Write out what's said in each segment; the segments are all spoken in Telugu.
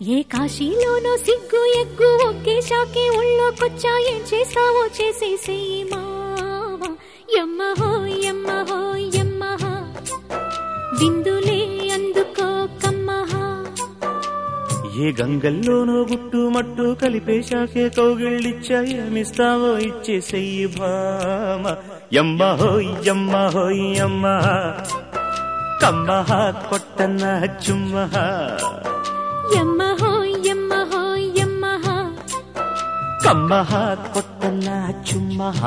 ఏ కాశీలోనో సిగ్గు ఎగ్గు ఒకే షాకే ఒళ్ళోకొచ్చా ఏం చేస్తావో చేసేసేయి మావా యమ్మహో యమ్మహో యమ్మహ విందులే అందుకో కమ్మహా ఏ గంగల్లోనో గుట్టు మట్టు కలిపేశాకే కౌగిళ్ళిచ్చా ఏమిస్తావో ఇచ్చేసెయ్యి భామ యమ్మ హోయ్ యమ్మ హోయ్ యమ్మ కమ్మహ కొట్టన్న చుమ్మహ యమ్మహో యమ్మహో యమ్మహ కమ్మహ కొట్టన్న చుమ్మహ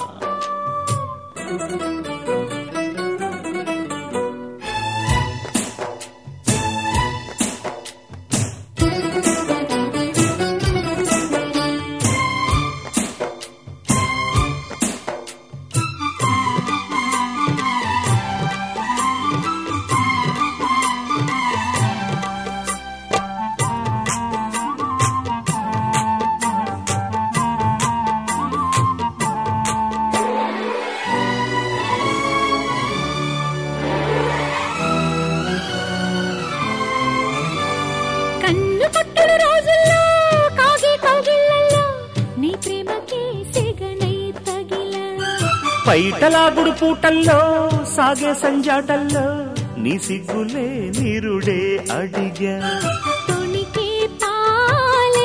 కన్ను కొట్టుడు రోజుల్లో కాగే కౌగిళ్ళల్లో నీ ప్రేమకే సెగనై తగిలా పైటలాగుడు పూటల్లో సాగే సంజాటల్లో నీ సిగ్గులే నీరుడే అడిగా తొణికే పాలే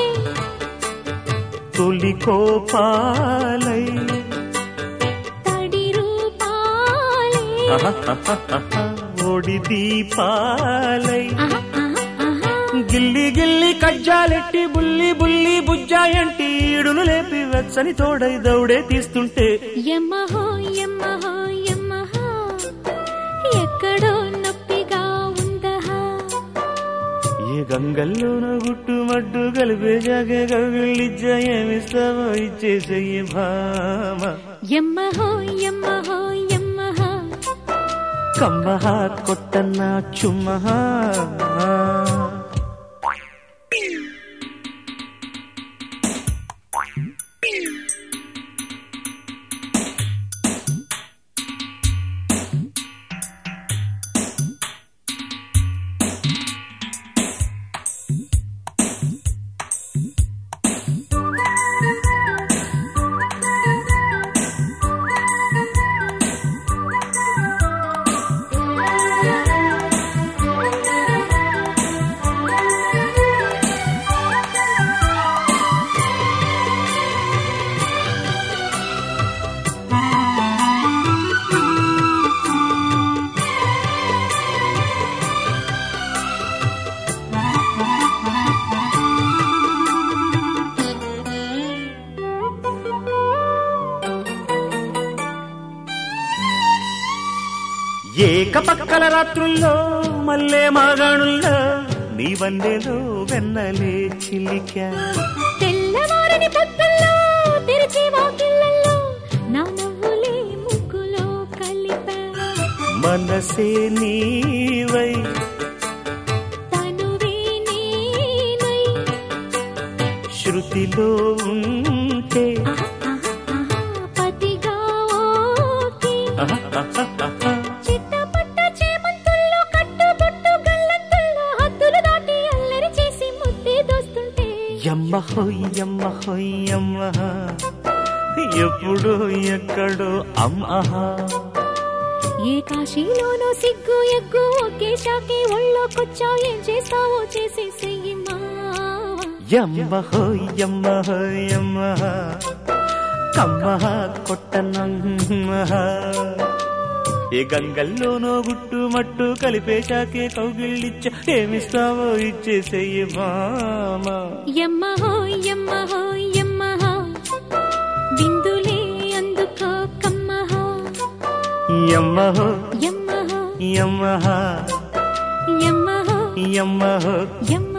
తొలి కోపాలై తడి రూపాలే ఒడి దీపాలై ఆహా, ఆహా, ఆహా. గిల్లి గిల్లి కజ్జాలెట్టి బుల్లి బుల్లి బుజ్జాయంటి ఈడును లేపి వెచ్చని తోడై దౌడే తీస్తుంటే యమ్మహో యమ్మహో యమ్మహో ఎక్కడో నొప్పిగా ఉందహా ఏ గంగల్లోన గుట్టు మడ్డు కలిపే జాగే కవిళ్ళిచ్చ ఏమిస్తావో ఇచ్చేసయ్యి భామ యమ్మహో యమ్మహో యమ్మహ కమ్మహ కొట్టన్న చుమ్మహ ఏక పక్కల రాత్రుల్లో మల్లె మాగాణుల్లో నీ వన్నెలో వెన్నలే చిలికా తెల్లవారని పొద్దుల్లో తెరిచి వాకిళ్ళల్లో నా నవ్వులే ముగ్గులో కలిపా మనసే నీవై తనువే నేనై శృతిలో ఉంటే ఆహా, ఆహా, ఆహా, పతిగా ఓకే చిట్టపట్ట చేమంతుల్లో కట్టుబొట్టు గల్లంతుల్లో హద్దులు దాటి అల్లరి చేసి ముద్దే దోస్తుంటే యమ్మ హోయ్ యమ్మ హోయ్ యమ్మ ఎప్పుడు ఎక్కడో అమ్మహ ఏ కాశీలోనో సిగ్గు ఎగ్గు ఒకే షాకే ఒళ్ళోకొచ్చా ఏం చేస్తావో చేసేసేయి మావా యమ్మ హోయ్ యమ్మ హోయ్ యమ్మ కమ్మహ కొట్టనమ్మ ఏ గంగల్లోనో గుట్టు మట్టు కలిపేశాకే కౌగిళ్ళిచ్చ ఏమిస్తావో ఇచ్చేసేయి మామ యమ్మహో యమ్మహో యమ్మహ విందులే అందుకో కమ్మహో యమ్మ హో యమ్మహో యమ్మ యమ్మహో యమ్మ హో యమ్మ